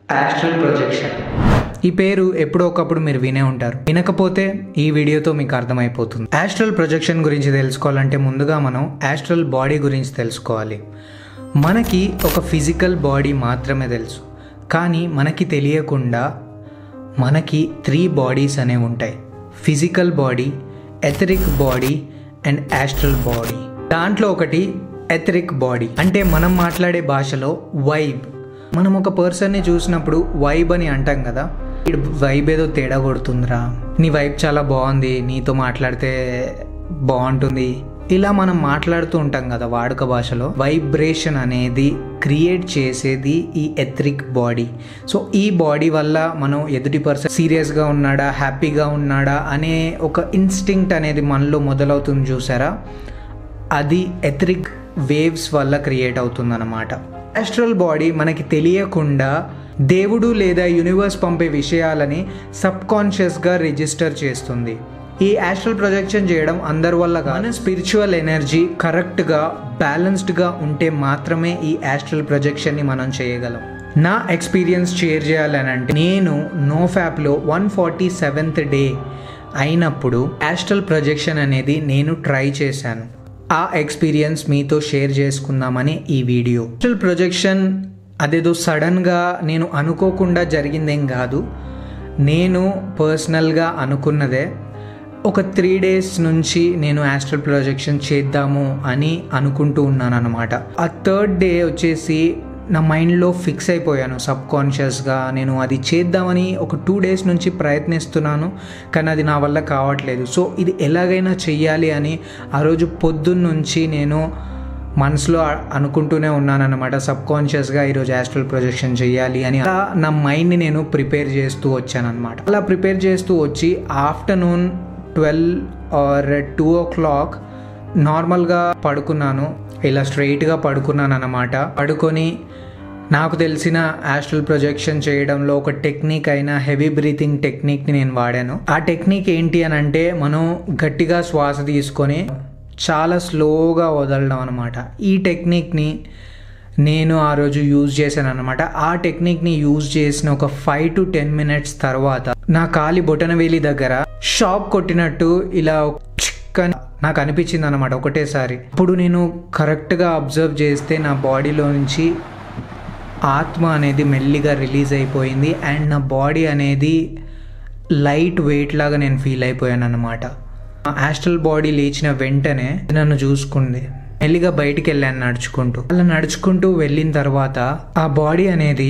astral projection ఈ పేరు ఎప్పుడో ఒకప్పుడు మీరు వినే ఉంటారు వినకపోతే ఈ వీడియోతో మీకు అర్థమైపోతుంది యాస్ట్రల్ ప్రొజెక్షన్ గురించి తెలుసుకోవాలంటే ముందుగా మనం యాస్ట్రల్ బాడీ గురించి తెలుసుకోవాలి మనకి ఒక ఫిజికల్ బాడీ మాత్రమే తెలుసు కానీ మనకి తెలియకుండా మనకి త్రీ బాడీస్ అనేవి ఉంటాయి physical body etheric body and astral body దాంట్లో ఒకటి ఎథరిక్ బాడీ అంటే మనం మాట్లాడే భాషలో వైబ్ మనం ఒక పర్సన్ని చూసినప్పుడు వైబ్ అని అంటాం కదా ఈ వైబ్ ఏదో తేడా కొడుతుందిరా నీ వైబ్ చాలా బాగుంది నీతో మాట్లాడితే బాగుంటుంది ఇలా మనం మాట్లాడుతూ ఉంటాం కదా వాడుక భాషలో వైబ్రేషన్ అనేది క్రియేట్ చేసేది ఈ ఎథ్రిక్ బాడీ సో ఈ బాడీ వల్ల మనం ఎదుటి పర్సన్ సీరియస్గా ఉన్నాడా హ్యాపీగా ఉన్నాడా అనే ఒక ఇన్స్టింక్ట్ అనేది మనలో మొదలవుతుంది చూసారా అది ఎథ్రిక్ వేవ్స్ వల్ల క్రియేట్ అవుతుందన్నమాట యాస్ట్రల్ బాడీ మనకి తెలియకుండా దేవుడు లేదా యూనివర్స్ పంపే విషయాలని సబ్ కాన్షియస్గా రిజిస్టర్ చేస్తుంది ఈ యాస్ట్రల్ ప్రొజెక్షన్ చేయడం అందరి వల్ల మన స్పిరిచువల్ ఎనర్జీ కరెక్ట్గా బ్యాలెన్స్డ్గా ఉంటే మాత్రమే ఈ యాస్ట్రల్ ప్రొజెక్షన్ని మనం చేయగలం నా ఎక్స్పీరియన్స్ షేర్ చేయాలని అంటే నేను నో ఫ్యాప్లో వన్ ఫార్టీ సెవెంత్ డే అయినప్పుడు యాస్ట్రల్ ప్రొజెక్షన్ అనేది నేను ట్రై చేశాను ఆ ఎక్స్పీరియన్స్ మీతో షేర్ చేసుకుందామని ఈ వీడియో యాస్ట్రల్ ప్రొజెక్షన్ అదేదో సడన్గా నేను అనుకోకుండా జరిగిందేం కాదు నేను పర్సనల్గా అనుకున్నదే ఒక త్రీ డేస్ నుంచి నేను యాస్ట్రల్ ప్రొజెక్షన్ చేద్దాము అని అనుకుంటూ ఉన్నాను అనమాట ఆ థర్డ్ డే వచ్చేసి నా మైండ్లో ఫిక్స్ అయిపోయాను సబ్ కాన్షియస్గా నేను అది చేద్దామని ఒక టూ డేస్ నుంచి ప్రయత్నిస్తున్నాను కానీ అది నా వల్ల కావట్లేదు సో ఇది ఎలాగైనా చెయ్యాలి అని ఆ రోజు పొద్దున్న నుంచి నేను మనసులో అనుకుంటూనే ఉన్నానన్నమాట సబ్ కాన్షియస్గా ఈరోజు యాస్ట్రల్ ప్రొజెక్షన్ చేయాలి అని అలా నా మైండ్ని నేను ప్రిపేర్ చేస్తూ వచ్చానమాట అలా ప్రిపేర్ చేస్తూ వచ్చి afternoon twelve or two o'clock నార్మల్గా పడుకున్నాను ఇలా స్ట్రైట్గా పడుకున్నాను అనమాట పడుకొని నాకు తెలిసిన యాస్ట్రల్ ప్రొజెక్షన్ చేయడంలో ఒక టెక్నిక్ అయిన హెవీ బ్రీతింగ్ టెక్నిక్ని నేను వాడాను ఆ టెక్నిక్ ఏంటి అని అంటే మనం గట్టిగా శ్వాస తీసుకొని చాలా స్లోగా వదలడం అనమాట ఈ టెక్నిక్ని నేను ఆ రోజు యూజ్ చేశాను అనమాట ఆ టెక్నిక్ని యూజ్ చేసిన ఒక ఫైవ్ టు టెన్ మినిట్స్ తర్వాత నా కాలి బొటనవేలి దగ్గర షాక్ కొట్టినట్టు ఇలా చిక్కని నాకు అనిపించింది అనమాట ఒకటేసారి ఇప్పుడు నేను కరెక్ట్గా అబ్జర్వ్ చేస్తే నా బాడీలో నుంచి ఆత్మ అనేది మెల్లిగా రిలీజ్ అయిపోయింది అండ్ నా బాడీ అనేది లైట్ వెయిట్ లాగా నేను ఫీల్ అయిపోయాను అనమాట యాస్ట్రల్ బాడీ లేచిన వెంటనే నన్ను చూసుకుంది మెల్లిగా బయటికి వెళ్ళాను నడుచుకుంటూ అలా నడుచుకుంటూ వెళ్ళిన తర్వాత ఆ బాడీ అనేది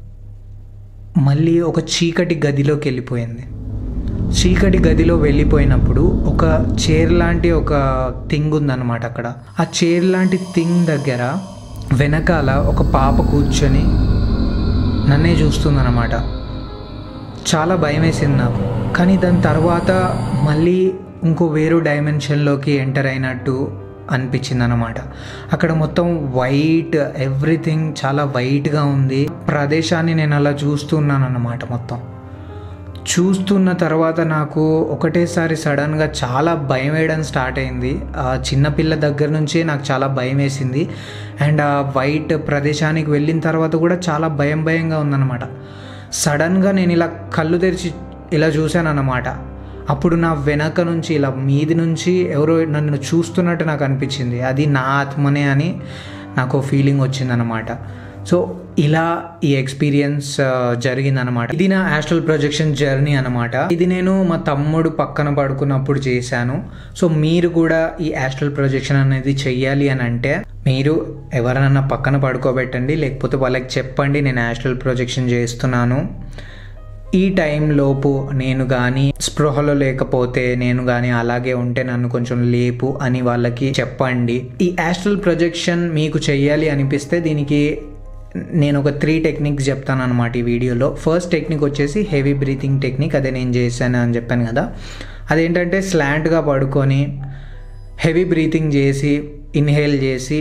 మళ్ళీ ఒక చీకటి గదిలోకి వెళ్ళిపోయింది చీకటి గదిలో వెళ్ళిపోయినప్పుడు ఒక చైర్ లాంటి ఒక థింగ్ ఉందన్నమాట అక్కడ ఆ చైర్ లాంటి థింగ్ దగ్గర వెనకాల ఒక పాప కూర్చొని నన్నే చూస్తుందన్నమాట చాలా భయం వేసింది నాకు కానీ దాని తర్వాత మళ్ళీ ఇంకో వేరు డైమెన్షన్లోకి ఎంటర్ అయినట్టు అనిపించింది అనమాట అక్కడ మొత్తం వైట్ ఎవ్రీథింగ్ చాలా వైట్గా ఉంది ప్రదేశాన్ని నేను అలా చూస్తున్నాను అన్నమాట మొత్తం చూస్తున్న తర్వాత నాకు ఒకటేసారి సడన్గా చాలా భయం వేయడం స్టార్ట్ అయింది ఆ చిన్నపిల్ల దగ్గర నుంచి నాకు చాలా భయం వేసింది అండ్ ఆ వైట్ ప్రదేశానికి వెళ్ళిన తర్వాత కూడా చాలా భయం భయంగా ఉందన్నమాట సడన్గా నేను ఇలా కళ్ళు తెరిచి ఇలా చూశాను అన్నమాట అప్పుడు నా వెనక నుంచి ఇలా మీది నుంచి ఎవరో నన్ను చూస్తున్నట్టు నాకు అనిపించింది అది నా ఆత్మనే అని నాకు ఫీలింగ్ వచ్చిందనమాట సో ఇలా ఈ ఎక్స్పీరియన్స్ జరిగిందనమాట ఇది నా యాస్ట్రల్ ప్రొజెక్షన్ జర్నీ అనమాట ఇది నేను మా తమ్ముడు పక్కన పడుకున్నప్పుడు చేశాను సో మీరు కూడా ఈ యాస్ట్రల్ ప్రొజెక్షన్ అనేది చెయ్యాలి అని అంటే మీరు ఎవరైనా పక్కన పడుకోబెట్టండి లేకపోతే వాళ్ళకి చెప్పండి నేను యాస్ట్రల్ ప్రొజెక్షన్ చేస్తున్నాను ఈ టైంలోపు నేను కానీ స్పృహలో లేకపోతే నేను కానీ అలాగే ఉంటే నన్ను కొంచెం లేపు అని వాళ్ళకి చెప్పండి ఈ యాస్ట్రల్ ప్రొజెక్షన్ మీకు చెయ్యాలి అనిపిస్తే దీనికి నేను ఒక త్రీ టెక్నిక్స్ చెప్తాను అనమాట ఈ వీడియోలో ఫస్ట్ టెక్నిక్ వచ్చేసి హెవీ బ్రీతింగ్ టెక్నిక్ అదే నేను చేశాను అని చెప్పాను కదా అదేంటంటే స్లాంట్గా పడుకొని హెవీ బ్రీతింగ్ చేసి ఇన్హేల్ చేసి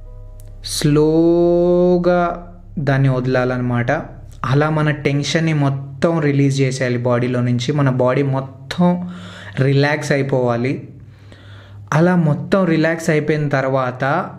స్లోగా దాన్ని వదలాలన్నమాట అలా మన టెన్షన్ని మొత్తం రిలీజ్ చేసేయాలి బాడీలో నుంచి మన బాడీ మొత్తం రిలాక్స్ అయిపోవాలి అలా మొత్తం రిలాక్స్ అయిపోయిన తర్వాత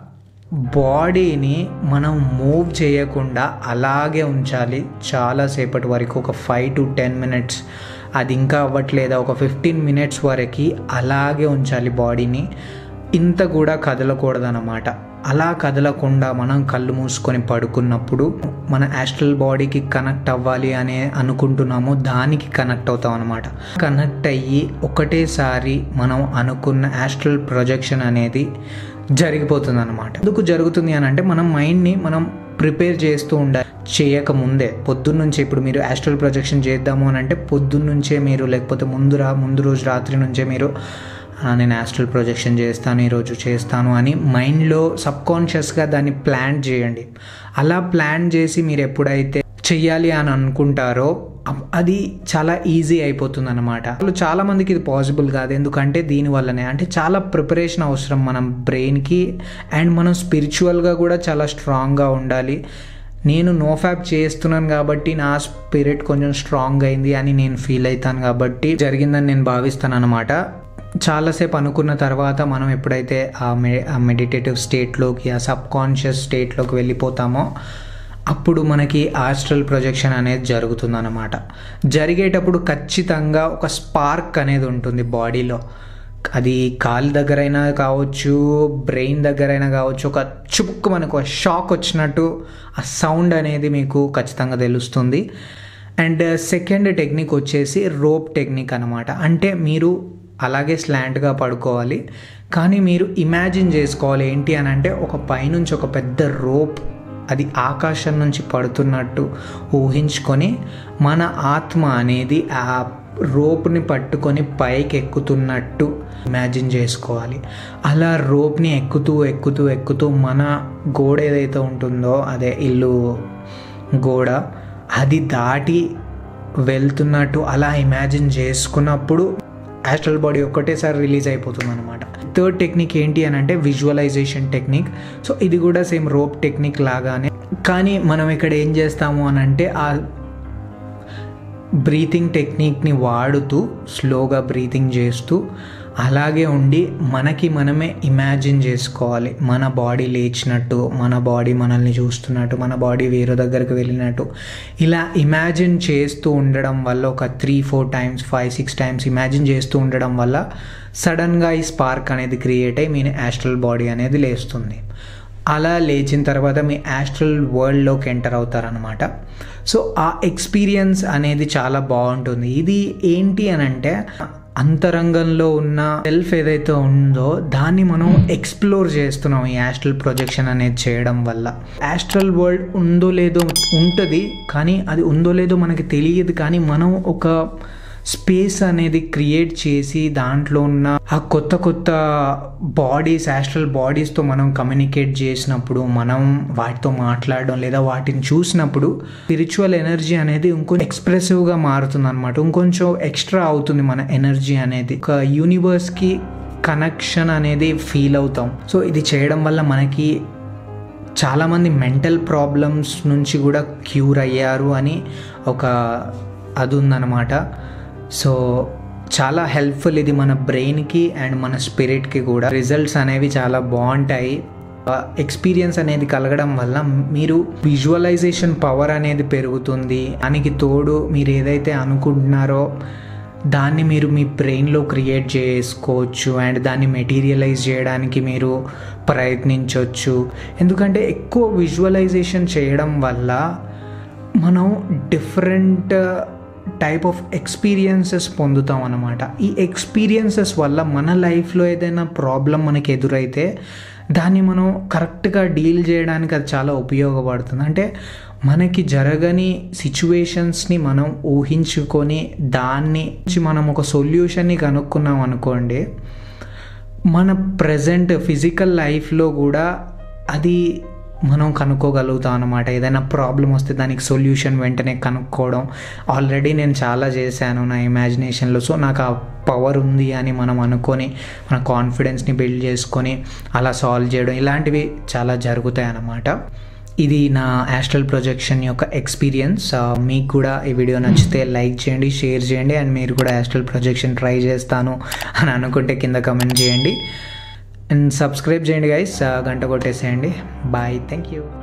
బాడీని మనం మూవ్ చేయకుండా అలాగే ఉంచాలి చాలాసేపటి వరకు ఒక ఫైవ్ టు టెన్ మినిట్స్ అది ఇంకా అవ్వట్లేదా ఒక ఫిఫ్టీన్ మినిట్స్ వరకు అలాగే ఉంచాలి బాడీని ఇంత కూడా కదలకూడదన్నమాట అలా కదలకుండా మనం కళ్ళు మూసుకొని పడుకున్నప్పుడు మన యాస్ట్రల్ బాడీకి కనెక్ట్ అవ్వాలి అనే అనుకుంటున్నామో దానికి కనెక్ట్ అవుతాం అనమాట కనెక్ట్ అయ్యి ఒకటేసారి మనం అనుకున్న యాస్ట్రల్ ప్రొజెక్షన్ అనేది జరిగిపోతుంది అనమాట ఎందుకు జరుగుతుంది అని అంటే మనం మైండ్ని మనం ప్రిపేర్ చేస్తూ ఉండాలి చేయకముందే పొద్దున్నుంచే ఇప్పుడు మీరు యాస్ట్రల్ ప్రొజెక్షన్ చేద్దాము అని అంటే పొద్దున్నుంచే మీరు లేకపోతే ముందు రా ముందు రోజు రాత్రి నుంచే మీరు నేను యాస్ట్రల్ ప్రొజెక్షన్ చేస్తాను ఈరోజు చేస్తాను అని మైండ్లో సబ్కాన్షియస్గా దాన్ని ప్లాన్ చేయండి అలా ప్లాన్ చేసి మీరు ఎప్పుడైతే చెయ్యాలి అని అనుకుంటారో అది చాలా ఈజీ అయిపోతుంది అనమాట చాలా మందికి ఇది పాసిబుల్ కాదు ఎందుకంటే దీనివల్లనే అంటే చాలా ప్రిపరేషన్ అవసరం మనం బ్రెయిన్కి అండ్ మనం స్పిరిచువల్గా కూడా చాలా స్ట్రాంగ్గా ఉండాలి నేను నో ఫ్యాప్ చేస్తున్నాను కాబట్టి నా స్పిరిట్ కొంచెం స్ట్రాంగ్ అయింది అని నేను ఫీల్ అవుతాను కాబట్టి జరిగిందని నేను భావిస్తాను అనమాట చాలాసేపు అనుకున్న తర్వాత మనం ఎప్పుడైతే ఆ మె ఆ మెడిటేటివ్ స్టేట్లోకి ఆ సబ్ కాన్షియస్ స్టేట్లోకి వెళ్ళిపోతామో అప్పుడు మనకి ఆస్ట్రల్ ప్రొజెక్షన్ అనేది జరుగుతుందన్నమాట జరిగేటప్పుడు ఖచ్చితంగా ఒక స్పార్క్ అనేది ఉంటుంది బాడీలో అది కాలు దగ్గరైనా కావచ్చు బ్రెయిన్ దగ్గరైనా కావచ్చు ఒక చుక్కు మనకు షాక్ వచ్చినట్టు ఆ సౌండ్ అనేది మీకు ఖచ్చితంగా తెలుస్తుంది అండ్ సెకండ్ టెక్నిక్ వచ్చేసి రోప్ టెక్నిక్ అనమాట అంటే మీరు అలాగే స్లాంట్గా పడుకోవాలి కానీ మీరు ఇమాజిన్ చేసుకోవాలి ఏంటి అని అంటే ఒక పైనుంచి ఒక పెద్ద రోప్ అది ఆకాశం నుంచి పడుతున్నట్టు ఊహించుకొని మన ఆత్మ అనేది ఆ రోప్ని పట్టుకొని పైకి ఎక్కుతున్నట్టు ఇమాజిన్ చేసుకోవాలి అలా రోప్ని ఎక్కుతూ ఎక్కుతూ ఎక్కుతూ మన గోడ ఏదైతే ఉంటుందో అదే ఇల్లు గోడ అది దాటి వెళ్తున్నట్టు అలా ఇమాజిన్ చేసుకున్నప్పుడు యాస్ట్రల్ బాడీ ఒక్కటేసారి రిలీజ్ అయిపోతుంది అనమాట థర్డ్ టెక్నిక్ ఏంటి అని అంటే విజువలైజేషన్ టెక్నిక్ సో ఇది కూడా సేమ్ రోప్ టెక్నిక్ లాగానే కానీ మనం ఇక్కడ ఏం చేస్తాము అని అంటే ఆ బ్రీతింగ్ టెక్నిక్ని వాడుతూ స్లోగా బ్రీతింగ్ చేస్తూ అలాగే ఉండి మనకి మనమే ఇమాజిన్ చేసుకోవాలి మన బాడీ లేచినట్టు మన బాడీ మనల్ని చూస్తున్నట్టు మన బాడీ వేరే దగ్గరికి వెళ్ళినట్టు ఇలా ఇమాజిన్ చేస్తూ ఉండడం వల్ల ఒక three four times five six times imagine చేస్తూ ఉండడం వల్ల సడన్గా ఈ స్పార్క్ అనేది క్రియేట్ అయ్యి మీ యాస్ట్రల్ బాడీ అనేది లేస్తుంది అలా లేచిన తర్వాత మీ యాస్ట్రల్ వరల్డ్లోకి ఎంటర్ అవుతారనమాట సో ఆ ఎక్స్పీరియన్స్ అనేది చాలా బాగుంటుంది ఇది ఏంటి అని అంటే అంతరంగంలో ఉన్న సెల్ఫ్ ఏదైతే ఉందో దాన్ని మనం ఎక్స్ప్లోర్ చేస్తున్నాం ఈ యాస్ట్రల్ ప్రొజెక్షన్ అనేది చేయడం వల్ల యాస్ట్రల్ వరల్డ్ ఉందో లేదో ఉంటుంది కానీ అది ఉందో లేదో మనకి తెలియదు కానీ మనం ఒక స్పేస్ అనేది క్రియేట్ చేసి దాంట్లో ఉన్న ఆ కొత్త కొత్త బాడీస్ యాస్ట్రల్ బాడీస్తో మనం కమ్యూనికేట్ చేసినప్పుడు మనం వాటితో మాట్లాడడం లేదా వాటిని చూసినప్పుడు స్పిరిచువల్ ఎనర్జీ అనేది ఇంకొంచెం ఎక్స్ప్రెసివ్గా మారుతుంది అనమాట ఇంకొంచెం ఎక్స్ట్రా అవుతుంది మన ఎనర్జీ అనేది ఒక యూనివర్స్కి కనెక్షన్ అనేది ఫీల్ అవుతాం సో ఇది చేయడం వల్ల మనకి చాలామంది మెంటల్ ప్రాబ్లమ్స్ నుంచి కూడా క్యూర్ అయ్యారు అని ఒక అది ఉందన్నమాట సో చాలా హెల్ప్ఫుల్ ఇది మన బ్రెయిన్కి అండ్ మన స్పిరిట్కి కూడా రిజల్ట్స్ అనేవి చాలా బాగుంటాయి ఎక్స్పీరియన్స్ అనేది కలగడం వల్ల మీరు విజువలైజేషన్ పవర్ అనేది పెరుగుతుంది దానికి తోడు మీరు ఏదైతే అనుకుంటున్నారో దాన్ని మీరు మీ బ్రెయిన్లో క్రియేట్ చేసుకోవచ్చు అండ్ దాన్ని మెటీరియలైజ్ చేయడానికి మీరు ప్రయత్నించవచ్చు ఎందుకంటే ఎక్కువ విజువలైజేషన్ చేయడం వల్ల మనం డిఫరెంట్ టైప్ ఆఫ్ ఎక్స్పీరియన్సెస్ పొందుతాం అనమాట ఈ ఎక్స్పీరియన్సెస్ వల్ల మన లైఫ్లో ఏదైనా ప్రాబ్లం మనకి ఎదురైతే దాన్ని మనం కరెక్ట్గా డీల్ చేయడానికి అది చాలా ఉపయోగపడుతుంది అంటే మనకి జరగని సిచ్యువేషన్స్ని మనం ఊహించుకొని దాన్ని మనం ఒక సొల్యూషన్ని కనుక్కున్నాం అనుకోండి మన ప్రజెంట్ ఫిజికల్ లైఫ్లో కూడా అది మనం కనుక్కోగలుగుతాం అనమాట ఏదైనా ప్రాబ్లం వస్తే దానికి సొల్యూషన్ వెంటనే కనుక్కోవడం ఆల్రెడీ నేను చాలా చేశాను నా ఇమాజినేషన్లో సో నాకు ఆ పవర్ ఉంది అని మనం అనుకొని మన కాన్ఫిడెన్స్ని బిల్డ్ చేసుకొని అలా సాల్వ్ చేయడం ఇలాంటివి చాలా జరుగుతాయి అన్నమాట ఇది నా యాస్ట్రల్ ప్రొజెక్షన్ యొక్క ఎక్స్పీరియన్స్ మీకు కూడా ఈ వీడియో నచ్చితే లైక్ చేయండి షేర్ చేయండి అండ్ మీరు కూడా యాస్ట్రల్ ప్రొజెక్షన్ ట్రై చేస్తాను అని అనుకుంటే కింద కమెంట్ చేయండి అండ్ సబ్స్క్రైబ్ చేయండి గైస్ గంట కొట్టేసేయండి బాయ్ థ్యాంక్ యూ